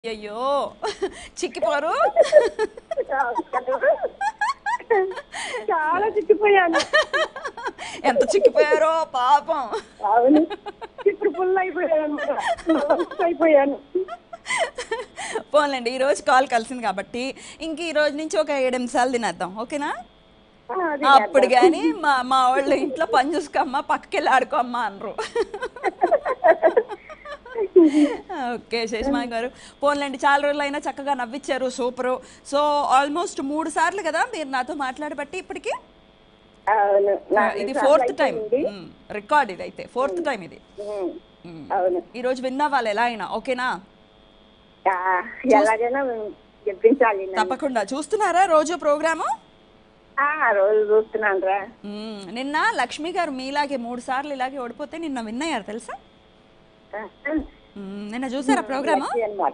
అయ్యో చిక్కిపోరు చాలా చిక్కిపోయాను ఎంత చిక్కిపోయారో పాపం అవును ఇప్పుడు ఫుల్ అయిపోయాను అనమాట అయిపోయాను పోన్లేండి ఈ రోజు కాల్ కలిసింది కాబట్టి ఇంక ఈ రోజు నుంచి ఒక ఏడు నిమిషాలు తినేద్దాం ఓకేనా ఆ, అది అప్పుడు కానీ మా మా వాళ్ళు ఇంట్లో పని చూసుకోమ్మా పక్కకెళ్ళి ఆడుకోమ్మా అనరు ఓకే శేషమా గారు పోన్లేండి చాలా రోజులు అయినా చక్కగా నవ్విచ్చారు సూపరు సో ఆల్మోస్ట్ మూడు సార్లు కదా మీరు నాతో మాట్లాడబట్టి ఇప్పటికి అవును నా ఇది సార్లు ఫోర్త్ టైం అయిపోయింది. రికార్డ్ ఇది అయితే ఫోర్త్ టైం ఇది ఉమ్, మ్మ్. అవును ఈ రోజు విన్నా వాళ్ళు ఎలా అయినా ఓకేనా ఆ, ఎలాగైనా చెప్పించాలి నన్ను. తప్పకుండా చూస్తున్నారా రోజు ప్రోగ్రాము ఆ, రోజు చూస్తున్నాను రా మ్మ్. నిన్న లక్ష్మి గారు మీలాగే మూడు సార్లు ఇలాగే ఓడిపోతే నిన్న విన్నయ్యారు తెలుసా మ్మ్. నిన్న చూసారా ప్రోగ్రాము అనమాట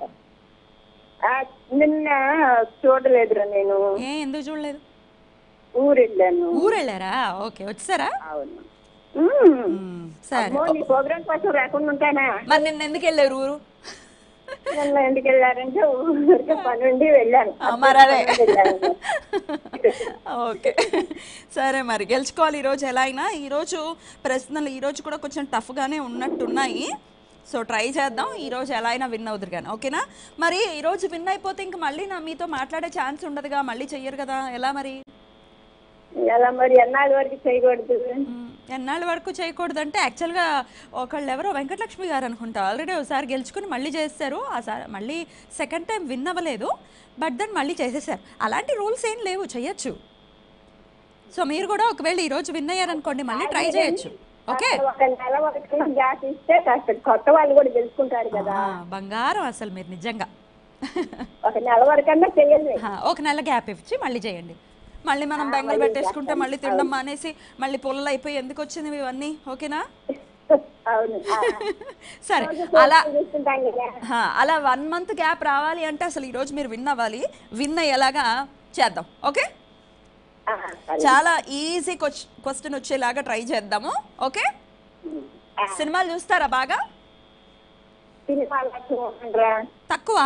నిన్న చూడలేదురా నేను ఏ ఎందుకు చూడలేదు ఊరు వెళ్ళాను ఊరు వెళ్ళారా ఓకే వచ్చారా అవును ఉమ్. మ్మ్. సరే అమ్మో, నీ ప్రోగ్రామ్ కోసం రాకుండా ఉంటానా మరి నిన్న ఎందుకు వెళ్ళారు ఊరు నిన్న ఎందుకు వెళ్ళారంటే ఊరికే పని ఉండి వెళ్ళాను ఆ, మరి అదే పని ఉండి వెళ్ళాను. ఓకే సరే మరి గెలుచుకోవాలి ఈరోజు ఎలా అయినా ఈరోజు ప్రశ్నలు ఈరోజు కూడా కొంచెం టఫ్గానే ఉన్నట్టున్నాయి సో ట్రై చేద్దాం ఈరోజు ఎలా అయినా విన్ అవుతురు కానీ ఓకేనా మరి ఈరోజు విన్ అయిపోతే ఇంక మళ్ళీ నా మీతో మాట్లాడే ఛాన్స్ ఉండదుగా మళ్ళీ చెయ్యరు కదా ఎలా మరి ఎలా మరి ఎన్నాళ్ళ వరకు చేయకూడదు మ్మ్. ఎన్నాళ్ళ వరకు చేయకూడదంటే యాక్చువల్గా ఒకళ్ళు ఎవరో వెంకటలక్ష్మి గారు అనుకుంటా ఆల్రెడీ ఒకసారి గెలుచుకుని మళ్ళీ చేస్తారు ఆ సార్ మళ్ళీ సెకండ్ టైం విన్ అవ్వలేదు బట్ దెన్ మళ్ళీ చేసేసారు అలాంటి రూల్స్ ఏం లేవు చేయొచ్చు సో మీరు కూడా ఒకవేళ ఈరోజు విన్ అయ్యారనుకోండి మళ్ళీ ట్రై చేయొచ్చు ఓకే ఒక నెల వరకు గ్యాస్ ఇస్తే కాస్త కొత్త వాళ్ళు కూడా తెలుసుకుంటారు కదా ఆ, బంగారం అసలు మీరు నిజంగా ఒక నెల వరకన్నా చెయ్యాలి ఆ, ఒక నెల గ్యాప్ ఇచ్చి మళ్ళీ చేయండి మళ్ళీ మనం బెంగళూరు పెట్టేసుకుంటే మళ్ళీ తినడం మానేసి మళ్ళీ పుల్లలు అయిపోయి ఎందుకు వచ్చింది ఇవన్నీ ఓకేనా అవును ఆ. సరే రోజు అలా చూసుకుంటాం కదా హా, అలా వన్ మంత్ గ్యాప్ రావాలి అంటే అసలు ఈరోజు మీరు విన్ అవ్వాలి విన్ అయ్యేలాగా చేద్దాం ఓకే ఆ, సరే. చాలా ఈజీ క్వశ్చన్ వచ్చేలాగా ట్రై చేద్దాము ఓకే ఆ, సినిమాలు చూస్తారా బాగా సినిమాలు చూడండిరా. తక్కువ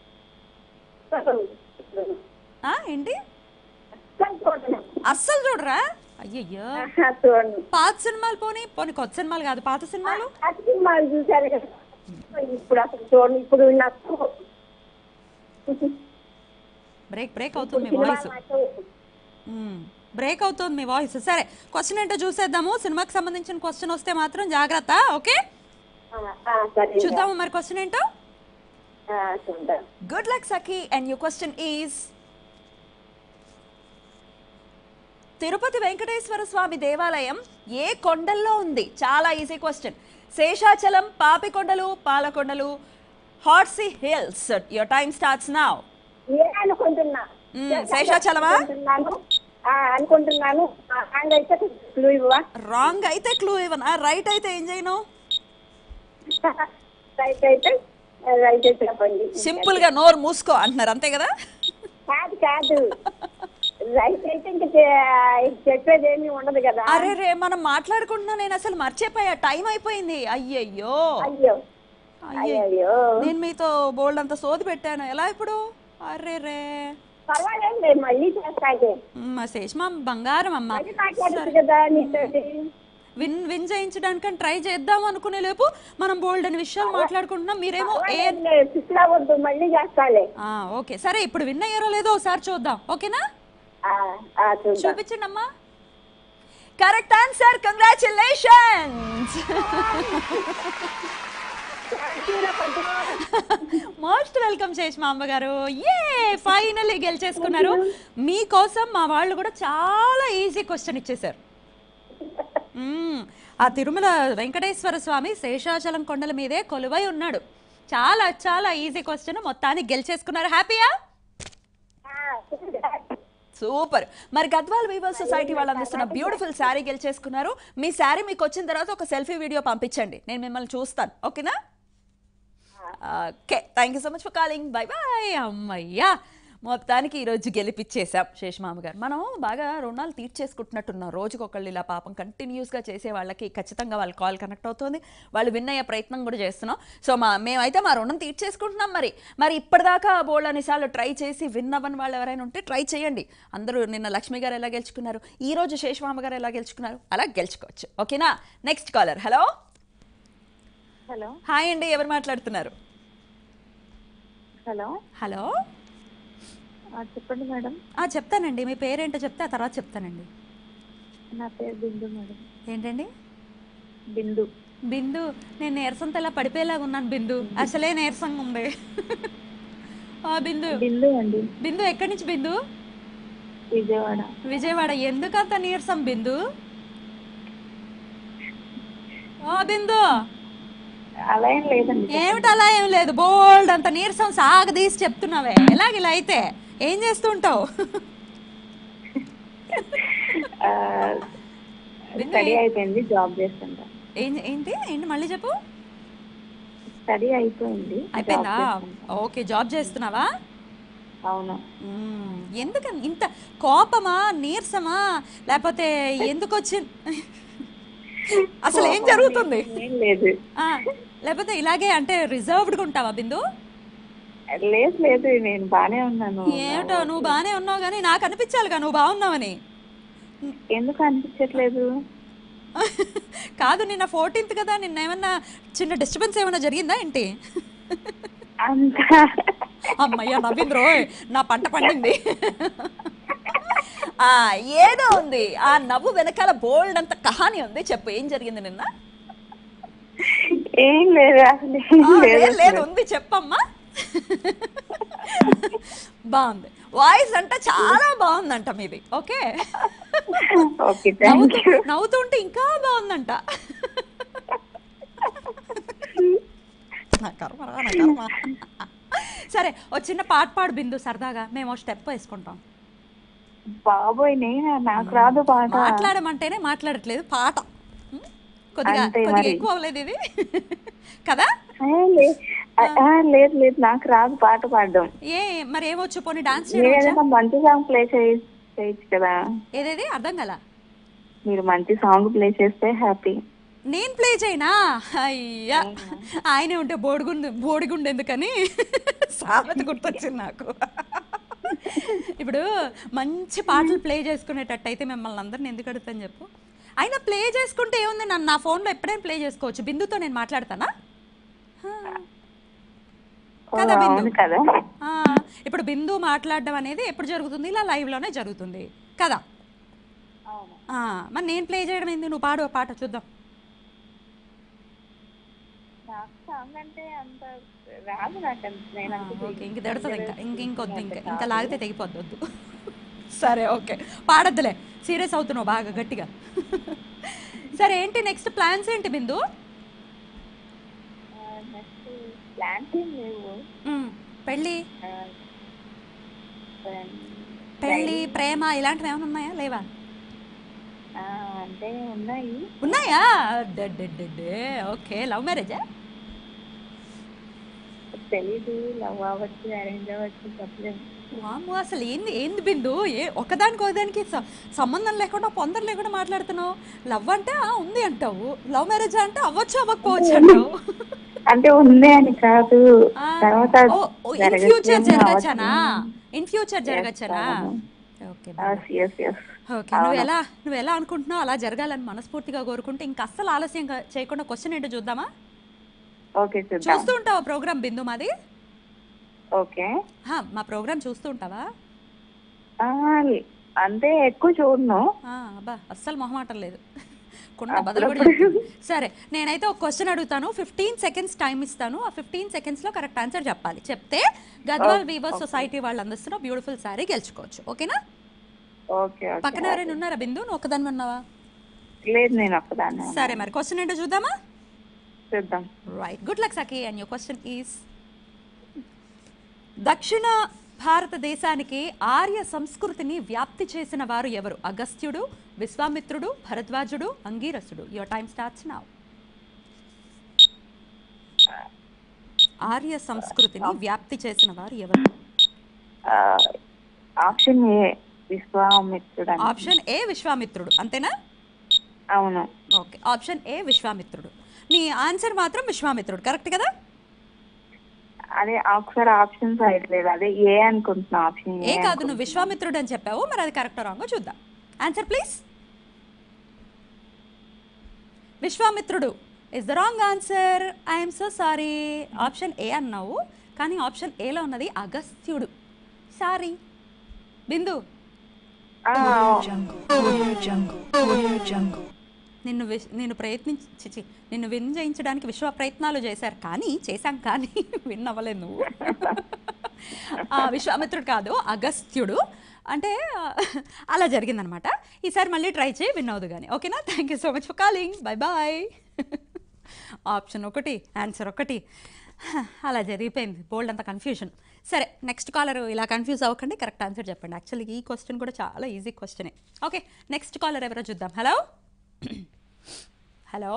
ఆ, ఏంటి చూడండి. అస్సలు చూడరా అయ్యయ్యో ఆహా, చూడండి పాత సినిమాలు పోనీ పోనీ కొత్త సినిమాలు కాదు పాత సినిమాలు ఆ సినిమాలు చూసారు కదా ఇప్పుడు అసలు చూడండి ఇప్పుడు నాకు బ్రేక్ బ్రేక్ అవుతుంది మీ సినిమా వాయిస్ నాకు బ్రేక్ అవుతుంది మీ వాయిస్ సరే క్వశ్చన్ ఏంటో చూసేద్దాము సినిమాకి సంబంధించిన క్వశ్చన్ వస్తే మాత్రం జాగ్రత్త ఓకే ఆ, ఆ, సరే చూద్దాము మరి క్వశ్చన్ ఏంటో ఆ, చూద్దాం good luck Sakhi and you question is Tirupati Venkateswara Swamy దేవాలయం ఏ కొండల్లో ఉంది చాలా easy question Seshachalam Papikondalu Palakondalu Horsley hills your time starts now ఏ అనుకుంటున్నా మ్మ్, శేషాచలమా? అనుకుంటున్నాను ఆ, అనుకుంటున్నాను ఆ, హ్యాండ్ అయితే క్లూ ఇవ్వవా రాంగ్ అయితే క్లూ ఇవ్వనా రైట్ అయితే ఏం చేయను రైట్ అయితే రైట్ అయితే చెప్పండి సింపుల్ గా నోరు మూసుకో అంటున్నారు అంతే కదా కాదు కాదు రైట్ అయితే ఇంక చె- చెప్పేది ఏమీ ఉండదు కదా అరే రే మనం మాట్లాడుకుంటున్నా నేను అసలు మర్చిపోయా టైం అయిపోయింది అయ్యయ్యో అయ్యో అయ్యో అయ్యో నేను మీతో బోల్డ్ అంత సోది పెట్టాను ఎలా ఇప్పుడు అరే రే పర్వాలేదు లేదు మళ్ళీ చేస్తాకే మా శేషమా బంగారం అమ్మ మళ్ళీ మాట్లాడచ్చు కదా నీతోటి విన్ విన్ చేయించడానికని ట్రై చేద్దాం అనుకునే లేపు మనం బోల్డ్ అని విషయాలు మాట్లాడుకుంటున్నాం మీరేమో ఏ ఫిక్స్ అవ్వద్దు మళ్ళీ చేస్తాలే ఆ, ఓకే సరే ఇప్పుడు విన్ అయ్యారో లేదో ఒకసారి చూద్దాం ఓకేనా ఆ, ఆ, చూద్దాం చూపించండి అమ్మా correct answer congratulations most welcome చేసి మా అమ్మగారు ఏ ఫైనల్లీ గెలిచేసుకున్నారు మీకోసం మా వాళ్ళు కూడా చాలా ఈజీ క్వశ్చన్ ఇచ్చేశారు మ్మ్. ఆ తిరుమల వెంకటేశ్వర స్వామి శేషాచలం కొండల మీదే కొలువై ఉన్నాడు చాలా చాలా ఈజీ క్వశ్చన్ మొత్తానికి గెలిచేసుకున్నారు హ్యాపీయా సూపర్ మరి గద్వాల్ వీవర్ సొసైటీ వాళ్ళు అందిస్తున్న బ్యూటిఫుల్ శారీ గెలిచేసుకున్నారు మీ శారీ మీకు వచ్చిన తర్వాత ఒక సెల్ఫీ వీడియో పంపించండి నేను మిమ్మల్ని చూస్తాను ఓకేనా okay thank you so much for calling bye bye అమ్మయ్యా మొత్తానికి ఈరోజు గెలిపిచ్చేసాం శేషమామ గారు మనం బాగా రుణాలు తీర్చేసుకుంటున్నట్టున్నాం రోజుకొకళ్ళు ఇలా పాపం కంటిన్యూస్గా చేసే వాళ్ళకి ఖచ్చితంగా వాళ్ళ కాల్ కనెక్ట్ అవుతుంది వాళ్ళు విన్ అయ్యే ప్రయత్నం కూడా చేస్తున్నాం సో మా మేమైతే మా రుణం తీర్చేసుకుంటున్నాం మరి మరి ఇప్పటిదాకా బోల్డ్ అన్నిసార్లు ట్రై చేసి విన్ అవ్వని వాళ్ళు ఎవరైనా ఉంటే ట్రై చేయండి అందరూ నిన్న లక్ష్మి గారు ఎలా గెలుచుకున్నారు ఈ రోజు శేషమామ గారు ఎలా గెలుచుకున్నారు అలా గెలుచుకోవచ్చు ఓకేనా next caller hello hello hi అండి ఎవరు మాట్లాడుతున్నారు హలో హలో ఆ, చెప్పండి మేడం ఆ, చెప్తానండి మీ పేరేంటో చెప్తే ఆ తర్వాత చెప్తానండి నా పేరు బిందు మేడం ఏంటండి బిందు బిందు నేను నీరసంతో ఇలా పడిపోయేలాగా ఉన్నాను బిందు అసలే నీరసంగా ఉంది ఆ బిందు బిందు అండి బిందు ఎక్కడి నుంచి బిందు విజయవాడ విజయవాడ ఎందుకు అంత నీరసం బిందు ఆ బిందు అలా ఏం లేదండి ఏమిటి అలా ఏం లేదు బోల్డ్ అంత నీరసం సాగదీసి చెప్తున్నావే ఎలాగ ఇలా అయితే ఏం చేస్తుంటావు ఆ, బిందు స్టడీ ఏ- అయిపోయింది జాబ్ చేస్తుంటా ఏం ఏంటి ఏంటి మళ్ళీ చెప్పు స్టడీ అయిపోయింది జాబ్ అయిపోయిందా చేస్తుంటా. ఓకే జాబ్ చేస్తున్నావా అవును మ్మ్. ఎందుకని ఇంత కోపమా నీరసమా లేకపోతే ఎందుకు వచ్చి అసలు ఏం జరుగుతుంది ఏం లేదు ఆ, లేకపోతే ఇలాగే అంటే రిజర్వ్డ్గా ఉంటావా బిందు లేదు లేదు నేను బానే ఉన్నాను ఏమిటో నువ్వు బాగానే ఉన్నావు కానీ నాకు అనిపించాలిగా నువ్వు బాగున్నావని ఎందుకు అనిపించట్లేదు కాదు నిన్న ఫోర్టీన్త్ కదా నిన్న ఏమన్నా చిన్న డిస్టర్బెన్స్ ఏమైనా జరిగిందా ఏంటి అంత అమ్మయ్య నవీన్ రోయ్ నా పంట పండింది ఆ ఏదో ఉంది ఆ నవ్వు వెనకాల బోల్డ్ అంత కహాని ఉంది చెప్పు ఏం జరిగింది నిన్న ఏం లేదు అసలు ఆ, ఏం లేదు లేదు, లేదు ఉంది చెప్పమ్మా బాగుంది వాయిస్ అంటే చాలా బాగుందంట మీది ఓకే ఓకే థ్యాంక్ నవ్వుతూ యూ నవ్వుతుంటే ఇంకా బాగుందంట నా కర్మ రా, నా కర్మ సరే ఓ చిన్న పాట పాడు బిందు సరదాగా మేము ఓ స్టెప్ వేసుకుంటాం బాబోయ్ నేను నాకు రాదు పాట మాట్లాడమంటేనే మాట్లాడట్లేదు పాట ఉం? కొద్దిగా అంతే కొద్దిగా మరి. ఎక్కువ అవ్వలేదు ఇది కదా ఏ, లే- ఆ, ఆ, లేదు లేదు నాకు రాదు పాట పాడడం ఏ మరి ఏమొచ్చు పోనీ డాన్స్ మీరు చేయడం వచ్చా? ఏదైనా మంచి సాంగ్ ప్లే చేయొచ్చు కదా ఏదేది అర్థం కదా మీరు మంచి సాంగ్ ప్లే చేస్తే హ్యాపీ నేను ప్లే చేయనా అయ్యా ఆయనే ఉంటే బోడిగుండు బోడిగుండు ఎందుకని సామెత గుర్తొచ్చింది నాకు ఇప్పుడు మంచి పాటలు ప్లే చేసుకునేటట్టు అయితే మిమ్మల్ని అందరిని ఎందుకు అడుగుతాను చెప్పు అయినా ప్లే చేసుకుంటే ఏముంది నన్ను నా ఫోన్లో ఎప్పుడైనా ప్లే చేసుకోవచ్చు బిందుతో నేను మాట్లాడతానా ఓ, కదా బిందు? అవును కదా ఆ, ఇప్పుడు బిందు మాట్లాడడం అనేది ఎప్పుడు జరుగుతుంది ఇలా లైవ్లోనే జరుగుతుంది కదా ఆ, మరి నేను ప్లే చేయడం ఏంది నువ్వు పాడు ఆ పాట చూద్దాం నాకు సాంగ్ అంటే అంత రాదు నాకు అంత. నేను అంత ఓకే ఇంక తిడుతుంది ఇంకా ఇంక ఇంకొద్దు ఇంకా ఇంకా లాగితే తెగిపోద్ది వద్దు సరే ఓకే పాడద్దులే సీరియస్ అవుతున్నావు బాగా గట్టిగా సరే ఏంటి నెక్స్ట్ ప్లాన్స్ ఏంటి బిందు నెక్స్ట్ ప్లాన్స్ ఏం లేవు మ్, పెళ్ళి ఆ, పెళ్ళి ప్రేమ ఇలాంటివి ఏమైనా ఉన్నాయా లేవా ఆ, అంటే ఉన్నాయి ఉన్నాయా డెడ్డే ఓకే లవ్ మ్యారేజా తెలీదు లవ్ అవ్వచ్చు అరేంజ్ అవ్వచ్చు చెప్పలేము వాము అసలు ఏంది ఏంది బిందు ఏ ఒకదానికి ఒకదానికి స- సంబంధం లేకుండా పొందం లేకుండా మాట్లాడుతున్నావు లవ్ అంటే ఆ, ఉంది అంటావు లవ్ మ్యారేజ్ అంటే అవ్వచ్చు అవ్వకపోవచ్చు అంటావు అంటే ఉంది అని కాదు ఆ, తర్వాత ఓ, ఓ, ఇన్ జరగచ్చు ఫ్యూచర్ ఏమో జరగచ్చనా అవ్వచ్చు. ఇన్ ఫ్యూచర్ జరగచ్చనా అవును. Okay yes yes yes okay నువ్వు ఎలా నువ్వు ఎలా అనుకుంటున్నావు అలా జరగాలని మనస్ఫూర్తిగా కోరుకుంటే ఇంకా అస్సలు ఆలస్యం కా- చేయకుండా క్వశ్చన్ ఏంటో చూద్దామా ఓకే చూద్దాం చూస్తూ ఉంటావా ప్రోగ్రామ్ బిందు మాది ఓకే హా, మా ప్రోగ్రామ్ చూస్తూ ఉంటావా ఆ, అంటే ఎక్కువ చూడను ఆ, అబ్బా అస్సలు మొహమాటం లేదు కుండ బదులు కూడా చెప్తుంది. సరే నేనైతే ఒక క్వశ్చన్ అడుగుతాను ఫిఫ్టీన్ సెకండ్స్ టైం ఇస్తాను ఆ ఫిఫ్టీన్ సెకండ్స్లో కరెక్ట్ ఆన్సర్ చెప్పాలి చెప్తే గద్వాల్ వీవర్స్ సొసైటీ వాళ్ళు అందిస్తున్న బ్యూటిఫుల్ శారీ గెలుచుకోవచ్చు ఓకేనా ఓకే ఓకే పక్కన ఎవరైనా ఉన్నారా బిందు నువ్వు ఒక్కదాని ఉన్నావా లేదు నేను ఒక్కదాన్ని సరే మరి క్వశ్చన్ ఏంటో చూద్దామా చూద్దాం right good luck Sakhi and your question is దక్షిణ భారతదేశానికి ఆర్య సంస్కృతిని వ్యాప్తి చేసిన వారు ఎవరు అగస్త్యుడు విశ్వామిత్రుడు భరద్వాజుడు అంగీరసుడు యువర్ టైం స్టార్ట్స్ నౌ ఆర్య సంస్కృతిని వ్యాప్తి చేసిన వారు ఎవరు ఆప్షన్ ఏ విశ్వామిత్రుడు అని. ఆప్షన్ ఏ విశ్వామిత్రుడు అంతేనా అవును ఓకే ఆప్షన్ ఏ విశ్వామిత్రుడు నీ ఆన్సర్ మాత్రం విశ్వామిత్రుడు కరెక్ట్ కదా అదే ఒకసారి ఆప్షన్స్ అయ్యలేదు అదే ఏ అనుకుంటున్నా ఆప్షన్ ఏ కాదు నువ్వు విశ్వామిత్రుడు అని చెప్పావు మరి అది కరెక్ట్ రాంగో చూద్దాం ఆన్సర్ ప్లీజ్ విశ్వామిత్రుడు is the wrong answer I'm so sorry option A అన్నావు కానీ ఆప్షన్ ఏలో ఉన్నది అగస్త్యుడు సారీ బిందు నిన్ను విష్ నిన్ను ప్రయత్నించి చిచి, నిన్ను విన్ చేయించడానికి విశ్వ ప్రయత్నాలు చేశారు కానీ చేశాం కానీ విన్ అవ్వలేదు నువ్వు ఆ, విశ్వామిత్రుడు కాదు అగస్త్యుడు అంటే ఆ, అలా జరిగిందనమాట ఈసారి మళ్ళీ ట్రై చేయి విన్ అవుదు కానీ ఓకేనా thank you so much for calling bye bye option ఒకటి ఆన్సర్ ఒకటి అలా జరిగిపోయింది బోల్డ్ అంత కన్ఫ్యూజన్ సరే నెక్స్ట్ కాలర్ ఇలా కన్ఫ్యూజ్ అవ్వకండి కరెక్ట్ ఆన్సర్ చెప్పండి యాక్చువల్లీ ఈ క్వశ్చన్ కూడా చాలా ఈజీ క్వశ్చనే ఓకే నెక్స్ట్ కాలర్ ఎవరో చూద్దాం hello hello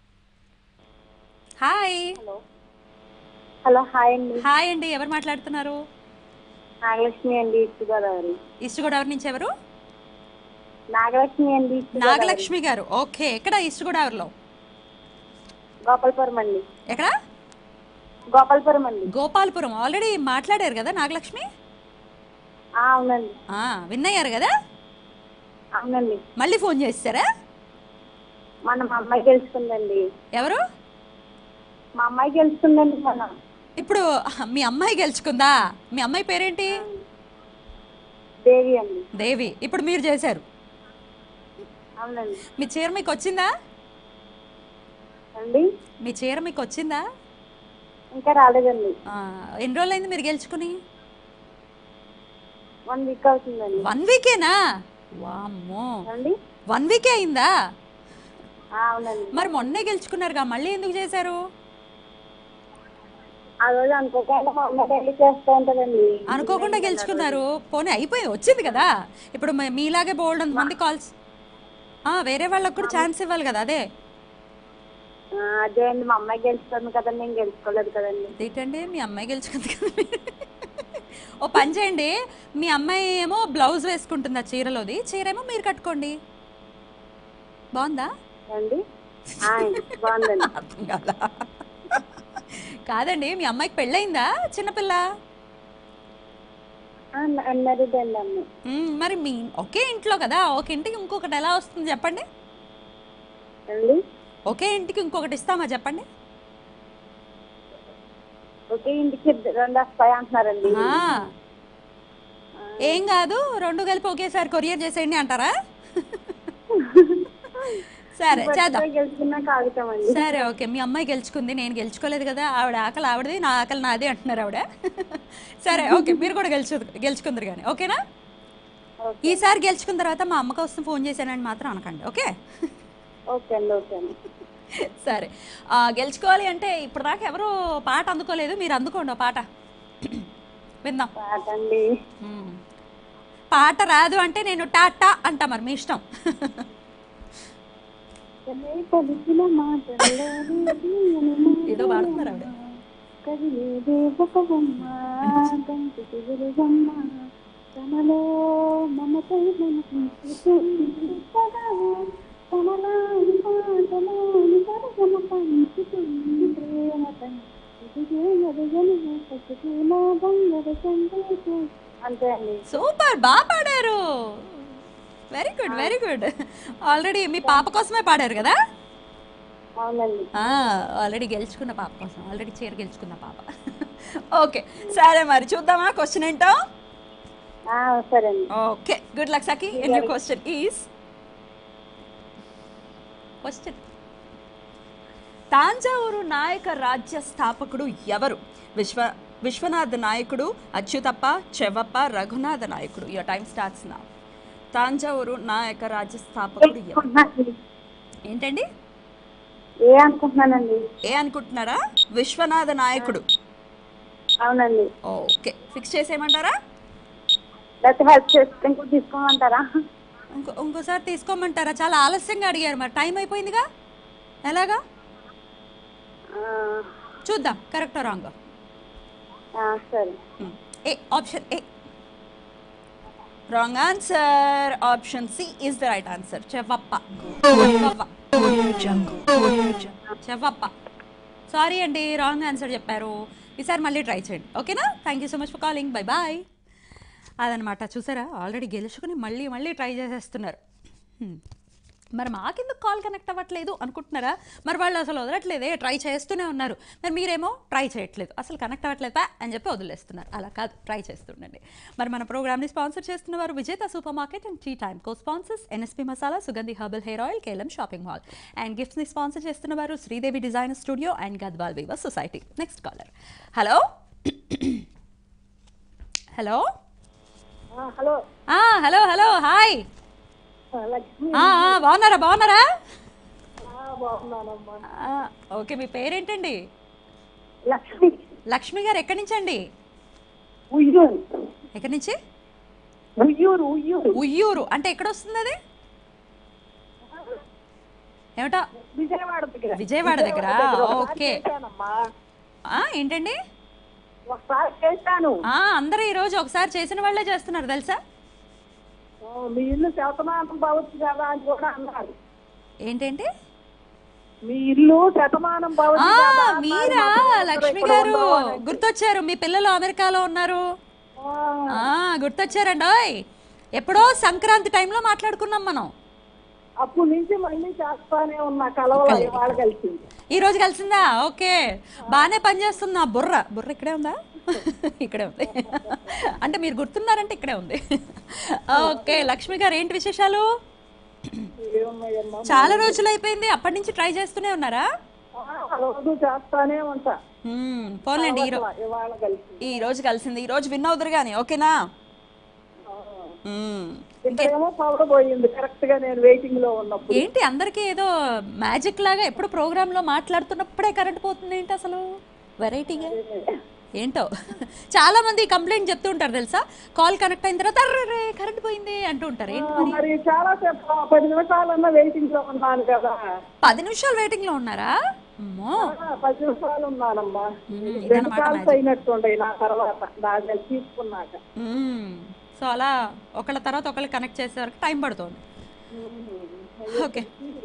hi hello hi అండి హాయ్ అండి ఎవరు మాట్లాడుతున్నారు నాగలక్ష్మి అండి ఈస్ట్ గోదావరి ఈస్ట్ గోదావరి నుంచి ఎవరు నాగలక్ష్మి అండి ఈస్ట్ గోదావరి. నాగలక్ష్మి గారు ఓకే ఎక్కడ ఈస్ట్ గోదావరిలో గోపాలపురం అండి ఎక్కడ గోపాలపురం అండి గోపాల్పురం ఆల్రెడీ మాట్లాడారు కదా నాగలక్ష్మి ఆ, అవునండి ఆ, విన్ అయ్యారు కదా అవునండి మళ్ళీ ఫోన్ చేస్తారా మన మా అమ్మాయి గెలుచుకుందండి ఎవరు మా అమ్మాయి గెలుచుకుందండి మన ఇప్పుడు మీ అమ్మాయి గెలుచుకుందా మీ అమ్మాయి పేరేంటి దేవి అండి దేవి ఇప్పుడు మీరు చేశారు అవునండి మీ చీర మీకు వచ్చిందా అండి మీ చీర మీకు వచ్చిందా ఇంకా రాలేదండి ఆ, ఎన్ని రోజులైంది మీరు గెలుచుకుని వన్ వీక్ అవుతుందండి వన్ వీకేనా వామ్మో అండి వన్ వీకే అయిందా ఆ, అవునండి మరి మొన్నే గెలుచుకున్నారుగా మళ్ళీ ఎందుకు చేశారు ఆ రోజు అనుకోకుండా మా అమ్మాయి డైలీ చేస్తూ ఉంటుందండి అనుకోకుండా గెలుచుకున్నారు పోనీ అయిపోయింది వచ్చింది కదా ఇప్పుడు మీ- మీలాగే బోల్డ్ మంది కాల్స్ వేరే వాళ్ళకి కూడా ఛాన్స్ ఇవ్వాలి కదా అదే ఆ, అదే అండి మా అమ్మాయి గెలుచుకుంది కదండి నేను గెలుచుకోలేదు కదండి ఏంటండి మీ అమ్మాయి గెలుచుకుంది కదా మీరు. ఓ పని చేయండి మీ అమ్మాయి ఏమో బ్లౌజ్ వేసుకుంటుంది ఆ చీరలోది చీర ఏమో మీరు కట్టుకోండి బాగుందా అండి ఆ, బాగుందండి అర్థం కాదా కాదండి మీ అమ్మాయికి పెళ్ళయిందా చిన్నపిల్ల అన్నది అండి అమ్మాయి మ్మ్, మరి మీ ఒకే ఇంట్లో కదా ఒక ఇంటికి ఇంకొకటి ఎలా వస్తుంది చెప్పండి అండి ఒకే ఇంటికి ఇంకొకటి ఇస్తామా చెప్పండి ఒకే ఇంటికి ఇద్దరు రెండు వస్తాయి అంటున్నారండి ఆ. ఏం కాదు రెండు కలిపి ఒకేసారి కొరియర్ చేసేయండి అంటారా సరే చేద్దాం గెలుచుకున్నా కాగుతామండి సరే ఓకే మీ అమ్మాయి గెలుచుకుంది నేను గెలుచుకోలేదు కదా ఆవిడ ఆకలి ఆవిడది నా ఆకలి నాది అంటున్నారు ఆవిడ సరే ఓకే మీరు కూడా గెలుచు గెలుచుకుందరు కానీ ఓకేనా ఈసారి గెలుచుకున్న తర్వాత మా అమ్మ కోసం ఫోన్ చేశానని మాత్రం అనకండి ఓకే ఓకే అండి ఓకే అండి సరే ఆ, గెలుచుకోవాలి అంటే ఇప్పుడు దాకా ఎవరు పాట అందుకోలేదు మీరు అందుకోండి ఓ పాట విందాం పాట అండి మ్మ్. పాట రాదు అంటే నేను టాటా అంటా మరి మీ ఇష్టం పలికిన మాటల్లోనే తీయని ఏదో పాడుతున్నారు ఆవిడ కదిలేదే ఒక బొమ్మ కంటికి వెలుగమ్మ తనలో మమతై మనసుంటుంది సదా తనలాని పాటలోని పరగమ పంచుతుంది ప్రేమతన ఇదిగే ఎదగని పసుపులో బంగర సందేశం అంతే అండి సూపర్ బాగా పాడారు very good very good already మీ పాప కోసమే పాడారు కదా అవునండి ఆల్రెడీ గెలుచుకున్న పాప కోసం ఆల్రెడీ చీర గెలుచుకున్న పాప ఓకే సరే మరి చూద్దామా క్వశ్చన్ ఏంటో ఆ, సరే అండి okay good luck Sakhi in you question is question Thanjavur నాయక రాజ్య స్థాపకుడు ఎవరు విశ్వ విశ్వనాథ నాయకుడు అచ్యుతప్ప చెవప్ప రఘునాథ నాయకుడు యువర్ టైం స్టార్ట్స్ నా తాంజావూరు నాయక రాజ్య స్థాపకుడు ఎవరు అనుకుంటున్నానండి. ఏంటండి ఏ అనుకుంటున్నానండి ఏ అనుకుంటున్నారా విశ్వనాథ నాయకుడు అవునండి ఓకే ఫిక్స్ చేసేయమంటారా లేకపోతే హెల్ప్ చేస్తే ఇంకో తీసుకోమంటారా ఇంకో ఇంకోసారి తీసుకోమంటారా చాలా ఆలస్యంగా అడిగారు మరి టైం అయిపోయిందిగా ఎలాగా ఆ, చూద్దాం కరెక్టో రాంగ్ ఆ, సరే A option A wrong answer option C is the right answer Chevappa Chevappa. Chevappa sorry అండి రాంగ్ ఆన్సర్ చెప్పారు ఈసారి మళ్ళీ ట్రై చేయండి ఓకేనా thank you so much for calling bye bye అదనమాట చూసారా ఆల్రెడీ గెలుచుకుని మళ్ళీ మళ్ళీ ట్రై చేసేస్తున్నారు హ్మ్. మరి మాకెందుకు కాల్ కనెక్ట్ అవ్వట్లేదు అనుకుంటున్నారా మరి వాళ్ళు అసలు వదలట్లేదే ట్రై చేస్తూనే ఉన్నారు మరి మీరేమో ట్రై చేయట్లేదు అసలు కనెక్ట్ అవ్వట్లేదా అని చెప్పి వదిలేస్తున్నారు అలా కాదు ట్రై చేస్తుండండి మరి మన ప్రోగ్రామ్ని స్పాన్సర్ చేస్తున్న వారు Vijetha supermarket and tea time co sponsors NSP masala Sugandhi herbal hair oil Kelam shopping mall and గిఫ్ట్స్ని స్పాన్సర్ చేస్తున్న వారు Sridevi design studio and Gadwal weaver society next caller hello hello hello hello hello hi Lakshmi బాగున్నారా బాగున్నారా బాగున్నానమ్మా ఆ, ఓకే మీ పేరేంటండి లక్ష్మి లక్ష్మి గారు ఎక్కడి నుంచి అండి ఉయ్యూరు ఎక్కడి నుంచి ఉయ్యూరు ఉయ్యూరు ఉయ్యూరు అంటే ఎక్కడ వస్తుంది అది ఏమిటో విజయవాడ దగ్గర విజయవాడ దగ్గర ఓకే చేశానమ్మా ఆ, ఏంటండి ఒకసారి చేశాను ఆ, అందరూ ఈరోజు ఒకసారి చేసిన వాళ్ళే చేస్తున్నారు తెలుసా ఆ, మీ ఇల్లు శతమానం బావచ్చు కదా అని కూడా అన్నారు ఏంటేంటి మీ ఇల్లు శతమానం ఆ, బావచ్చు కదా అన్నారు. మీరా మా పిల్లలు లక్ష్మి ఇక్కడ గారు ఉండవు అని. గుర్తొచ్చారు మీ పిల్లలు అమెరికాలో ఉన్నారు ఆ, ఆ, గుర్తొచ్చారండి ఓయ్ ఎప్పుడో సంక్రాంతి టైంలో మాట్లాడుకున్నాం మనం అప్పటి నుంచి మళ్ళీ చేస్తానే ఉన్నా కలవలు ఇవాళ కలిసింది ఈ రోజు కలిసిందా ఓకే బాగానే పనిచేస్తుంది నా బుర్ర బుర్ర ఇక్కడే ఉందా ఇక్కడే ఉంది అంటే మీరు గుర్తున్నారంటే ఇక్కడే ఉంది ఓకే లక్ష్మి గారు ఏంటి విశేషాలు ఏమున్నాయమ్మా చాలా రోజులు అయిపోయింది అప్పటి నుంచి ట్రై చేస్తూనే ఉన్నారా ఆ, రోజు చేస్తానే ఉంటా మ్మ్, పోన్లేండి ఈ రో- ఇవాళ కలిసింది ఈ రోజు కలిసింది ఈ రోజు విన్ అవుదురు కానీ ఓకేనా మ్మ్. ఇక్కడేమో పవర్ పోయింది కరెక్ట్ గా నేను వెయిటింగ్ లో ఉన్నప్పుడు ఏంటి అందరికీ ఏదో మ్యాజిక్ లాగా ఎప్పుడు ప్రోగ్రాంలో మాట్లాడుతున్నప్పుడే కరెంట్ పోతుంది ఏంటి అసలు వెరైటీగా ఏంటో చాలా మంది కంప్లైంట్ చెప్తూ ఉంటారు తెలుసా కాల్ కనెక్ట్ అయిన తర్వాత అర్రే కరెంట్ పోయింది అంటూ ఉంటారు ఏంటి మరి మరి చాలా సేపు ఆ పది నిమిషాలన్నా వెయిటింగ్ లో ఉన్నాను కదా పది నిమిషాలు వెయిటింగ్ లో ఉన్నారా అమ్మో ఆ, పది నిమిషాలు ఉన్నానమ్మా మ్మ్, రెండు ఇదన్నమాట కాల్స్ magic. అయినట్టుండే నా తర్వాత దాన్ని తీసుకున్నాక మ్మ్. సో అలా ఒకళ్ళ తర్వాత ఒకళ్ళు కనెక్ట్ చేసే వరకు టైం పడుతుంది ఓకే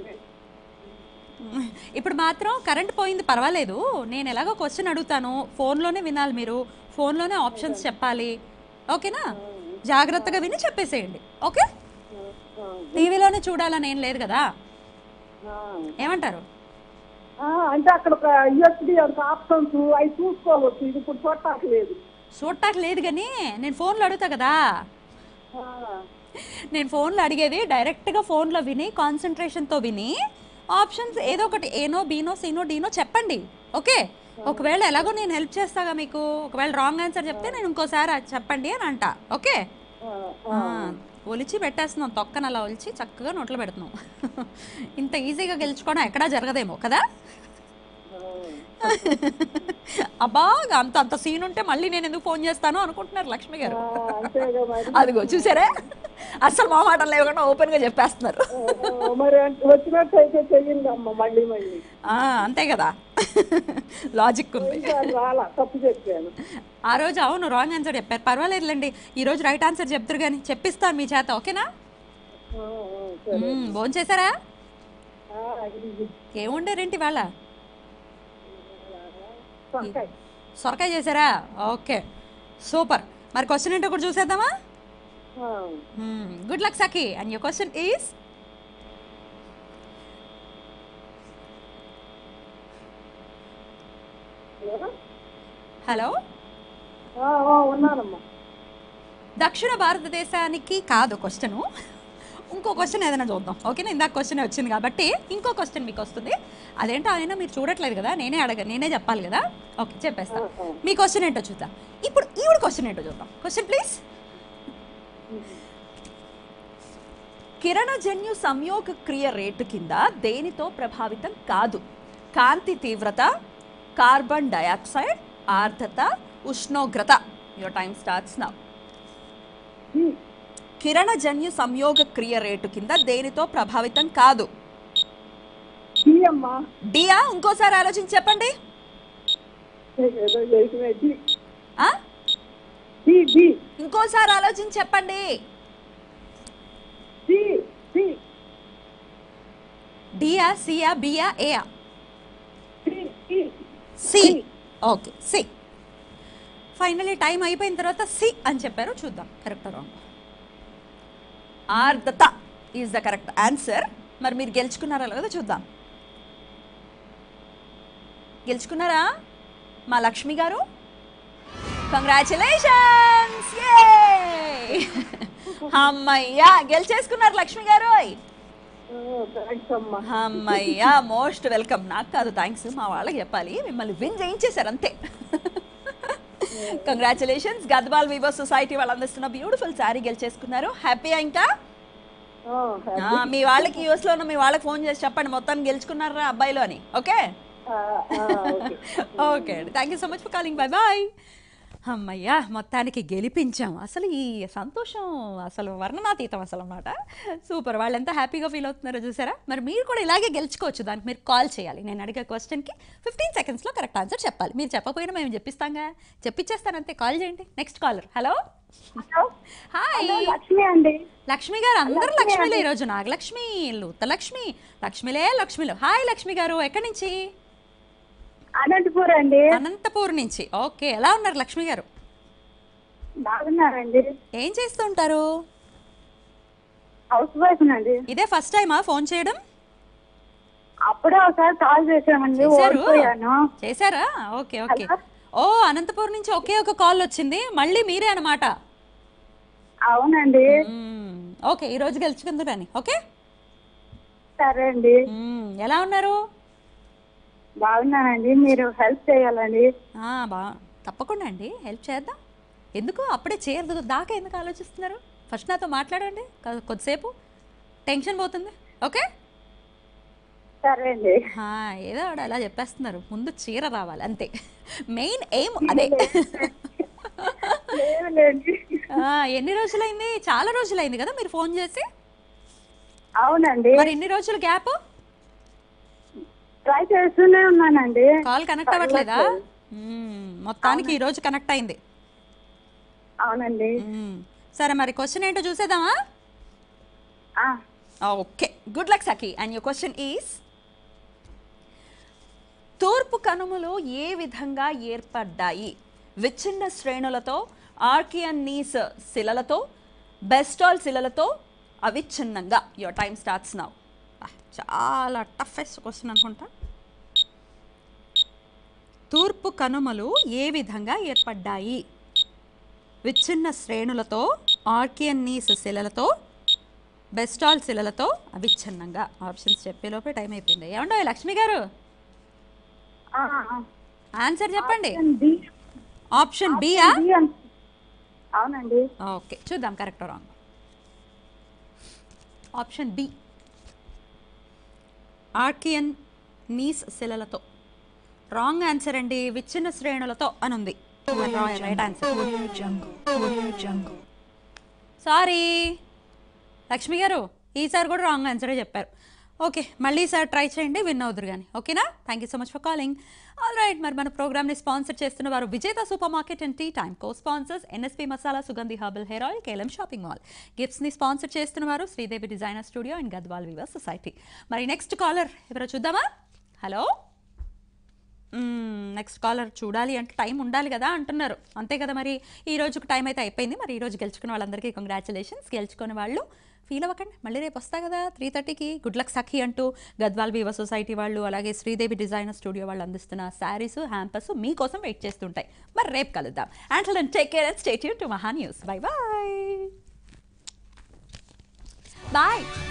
ఇప్పుడు మాత్రం కరెంట్ పోయింది పర్వాలేదు నేను ఎలాగో క్వశ్చన్ అడుగుతాను ఫోన్లోనే వినాలి మీరు ఫోన్లోనే ఆప్షన్స్ చెప్పాలి ఓకేనా జాగ్రత్తగా విని చెప్పేసేయండి ఓకే టీవీలోనే చూడాలని ఏం లేదు కదా ఆ. ఏమంటారు ఆ, అంటే అక్కడ ఒక యూఎస్డి ఒక ఆప్షన్స్ అవి చూసుకోవచ్చు ఇది ఇప్పుడు చూడటానికి లేదు చూడటానికి లేదు కానీ నేను ఫోన్లో అడుగుతా కదా ఆ, నేను ఫోన్లో అడిగేది డైరెక్ట్గా ఫోన్లో విని కాన్సన్ట్రేషన్తో విని ఆప్షన్స్ ఏదో ఒకటి ఏనో బీనో సీనో డీనో చెప్పండి ఓకే ఒకవేళ ఎలాగో నేను హెల్ప్ చేస్తాగా మీకు ఒకవేళ రాంగ్ ఆన్సర్ చెప్తే నేను ఇంకోసారి అది చెప్పండి అని అంట ఓకే ఆ, ఆ, ఒలిచి పెట్టేస్తున్నాం తొక్కన అలా ఒలిచి చక్కగా నోట్లో పెడుతున్నాం ఇంత ఈజీగా గెలుచుకోవడం ఎక్కడా జరగదేమో కదా అబ్బా అంత అంత సీన్ ఉంటే మళ్ళీ నేను ఎందుకు ఫోన్ చేస్తాను అనుకుంటున్నారు లక్ష్మి గారు ఆ, అంతేగా మరి అదిగో చూసారా అస్సలు మా మాటలు లేకుండా ఓపెన్ గా చెప్పేస్తున్నారు ఆ, మరి అంటే వచ్చినట్టయితే చెయ్యండి అమ్మ మళ్ళీ మళ్ళీ ఆ, అంతే కదా లాజిక్ ఉంది ఈసారి రాలా తప్పు చెప్పాను ఆ రోజు అవును రాంగ్ ఆన్సర్ చెప్పారు పర్వాలేదులేండి ఈ రోజు రైట్ ఆన్సర్ చెప్తారు కానీ చెప్పిస్తాను మీ చేత ఓకేనా ఆ, ఆ, సరే భోజనం చేశారా ఆ, ఇది ఏముండారేంటి వాళ్ళ వంకాయ. సొరకాయ చేశారా ఓకే సూపర్ మరి క్వశ్చన్ ఏంటో కూడా చూసేద్దామా ఆ, good luck Sakhi and your question is hello ఆ, ఆ, ఉన్నానమ్మా దక్షిణ భారతదేశానికి కాదు క్వశ్చను ఇంకో క్వశ్చన్ ఏదైనా చూద్దాం ఓకేనా ఇందాక క్వశ్చన్ వచ్చింది కాబట్టి ఇంకో క్వశ్చన్ మీకు వస్తుంది అదేంటో అయినా మీరు చూడట్లేదు కదా నేనే అడగ నేనే చెప్పాలి కదా ఓకే చెప్పేస్తా మీ క్వశ్చన్ ఏంటో చూద్దాం ఇప్పుడు ఈవిడ క్వశ్చన్ ఏంటో చూద్దాం క్వశ్చన్ ప్లీజ్ కిరణజన్యు సంయోగ క్రియ రేటు కింద దేనితో ప్రభావితం కాదు కాంతి తీవ్రత కార్బన్ డయాక్సైడ్ ఆర్ద్రత ఉష్ణోగ్రత యువర్ టైం స్టార్ట్స్ నౌ ఈ, కిరణజన్యు సంయోగ క్రియ రేటు కింద దేనితో ప్రభావితం కాదు ఈ అమ్మా డియా ఇంకోసారి ఆలోచించి చెప్పండి ఏదో చేసిన డి ఆ? డి డి ఇంకోసారి ఆలోచించి చెప్పండి డియా సియా బియా ఏయా C okay C finally time అయిపోయిన తర్వాత సి అని చెప్పారు చూద్దాం కరెక్ట్ రాంగ్ ఆర్దత ఈజ్ ద కరెక్ట్ ఆన్సర్ మరి మీరు గెలుచుకున్నారా లేదా చూద్దాం గెలుచుకున్నారా మా లక్ష్మి గారు కంగ్రాచులేషన్స్ అమ్మయ్యా గెలిచేసుకున్నారు లక్ష్మి గారు థ్యాంక్స్ అమ్మా అమ్మయ్యా మోస్ట్ వెల్కమ్ నాకు కాదు థ్యాంక్స్ మా వాళ్ళకి చెప్పాలి మిమ్మల్ని విన్ చేయించేశారు అంతే కంగ్రాచులేషన్స్ గద్వాల్ వివో సొసైటీ వాళ్ళు అందిస్తున్న బ్యూటిఫుల్ శారీ గెలిచేసుకున్నారు హ్యాపీయా ఇంకా ఆ, మీ వాళ్ళకి యూఎస్ లో ఉన్న మీ వాళ్ళకి ఫోన్ చేసి చెప్పండి మొత్తం గెలుచుకున్నారా అబ్బాయిలు అని ఓకే ఓకే అండి thank you so much for calling bye bye అమ్మయ్యా మొత్తానికి గెలిపించాం అసలు ఈ సంతోషం అసలు వర్ణనాతీతం అసలు అన్నమాట సూపర్ వాళ్ళు ఎంత హ్యాపీగా ఫీల్ అవుతున్నారో చూసారా మరి మీరు కూడా ఇలాగే గెలుచుకోవచ్చు దానికి మీరు కాల్ చేయాలి నేను అడిగే క్వశ్చన్కి ఫిఫ్టీన్ సెకండ్స్లో కరెక్ట్ ఆన్సర్ చెప్పాలి మీరు చెప్పకపోయినా మేము చెప్పిస్తాంగా చెప్పించేస్తానంతే కాల్ చేయండి next caller hello hi Lakshmi అండి లక్ష్మి గారు అందరూ లక్ష్మిలే ఈరోజు నాగలక్ష్మి లక్ష్మి లక్ష్మిలే లక్ష్మిలు హాయ్ లక్ష్మి గారు ఎక్కడి నుంచి అనంతపూర్ అండి అనంతపూర్ నుంచి ఓకే ఎలా ఉన్నారు లక్ష్మి గారు బాగున్నారండి ఏం చేస్తూ ఉంటారు హౌస్ వైఫ్ అండి ఇదే ఫస్ట్ టైమా ఫోన్ చేయడం అప్పుడే ఒకసారి కాల్ చేసామండి చేశారు ఓడిపోయాను చేశారా ఓకే ఓకే ఓ అనంతపూర్ నుంచి ఒకే ఒక కాల్ వచ్చింది మళ్ళీ మీరే అనమాట అవునండి ఓకే ఈ రోజు గెలుచుకుందురని ఓకే సరే అండి మ్మ్, ఎలా ఉన్నారు బాగున్నానండి మీరు హెల్ప్ చేయాలండి ఆ, బా తప్పకుండా అండి హెల్ప్ చేద్దాం ఎందుకు అప్పుడే చేయదు దాకా ఎందుకు ఆలోచిస్తున్నారు ఫస్ట్ నాతో మాట్లాడండి కొ- కొద్దిసేపు టెన్షన్ పోతుంది ఓకే సరే అండి ఆ, ఏదో ఆవిడ అలా చెప్పేస్తున్నారు ముందు చీర రావాలి అంతే మెయిన్ ఎయిమ్ అదే లేదులేండి ఆ, ఎన్ని రోజులైంది చాలా రోజులైంది కదా మీరు ఫోన్ చేసి అవునండి మరి ఎన్ని రోజులు గ్యాప్ ట్రై చేస్తూనే ఉన్నానండి కాల్ కనెక్ట్ అవ్వట్లేదా మ్మ్, మొత్తానికి ఈ రోజు కనెక్ట్ అయింది అవునండి మ్మ్. సరే మరి క్వశ్చన్ ఏంటో చూసేద్దామా ఆ, okay good luck Sakhi and your question is తూర్పు కనుమలు ఏ విధంగా ఏర్పడ్డాయి విచ్ఛిన్న శ్రేణులతో ఆర్కియన్నీస్ శిలలతో బెస్టాల్ శిలలతో అవిచ్ఛిన్నంగా యువర్ టైం స్టార్ట్స్ నౌ చాలా టఫెస్ట్ క్వశ్చన్ అనుకుంటా తూర్పు కనుమలు ఏ విధంగా ఏర్పడ్డాయి విచ్ఛిన్న శ్రేణులతో ఆర్కియన్నీస్ శిలలతో బెస్టాల్ శిలలతో అవిచ్ఛిన్నంగా ఆప్షన్స్ చెప్పేలోపే టైం అయిపోయింది ఏమండో లక్ష్మి గారు ఆ, ఆ. ఆన్సర్ చెప్పండి బి ఆప్షన్ బియా బి అన్- అవునండి ఓకే చూద్దాం correct wrong option B archaean gneiss శిలలతో రాంగ్ ఆన్సర్ అండి విచ్ఛిన్న శ్రేణులతో అని ఉంది right answer Audio Jungle. Audio Jungle. Sorry Lakshmi garu ఈసారి కూడా రాంగ్ ఆన్సరే చెప్పారు ఓకే మళ్ళీ ఈసారి ట్రై చేయండి విన్ అవుదురు కానీ ఓకేనా thank you so much for calling all right మరి మన ప్రోగ్రామ్ని స్పాన్సర్ చేస్తున్న వారు Vijetha supermarket and tea time co sponsors NSP masala Sugandhi herbal hair oil Kelam shopping mall గిఫ్ట్స్ని స్పాన్సర్ చేస్తున్న వారు Sridevi designer studio and Gadwal weaver society మరి నెక్స్ట్ కాలర్ ఎవరో చూద్దామా హలో నెక్స్ట్ కాలర్ చూడాలి అంటే టైం ఉండాలి కదా అంటున్నారు అంతే కదా మరి ఈ రోజుకు టైం అయితే అయిపోయింది మరి ఈ రోజు గెలుచుకున్న వాళ్ళందరికీ కంగ్రాచులేషన్స్ గెలుచుకునే వాళ్ళు ఫీల్ అవ్వకండి మళ్ళీ రేపు వస్తా కదా త్రీ థర్టీకి గుడ్ లక్ సఖీ అంటూ గద్వాల్ వివ సొసైటీ వాళ్ళు అలాగే శ్రీదేవి డిజైనర్ స్టూడియో వాళ్ళు అందిస్తున్న శారీస్ హ్యాంపర్స్ మీకోసం వెయిట్ చేస్తుంటాయి మరి రేపు కలుద్దాం and take care and stay tuned to Maha news bye bye bye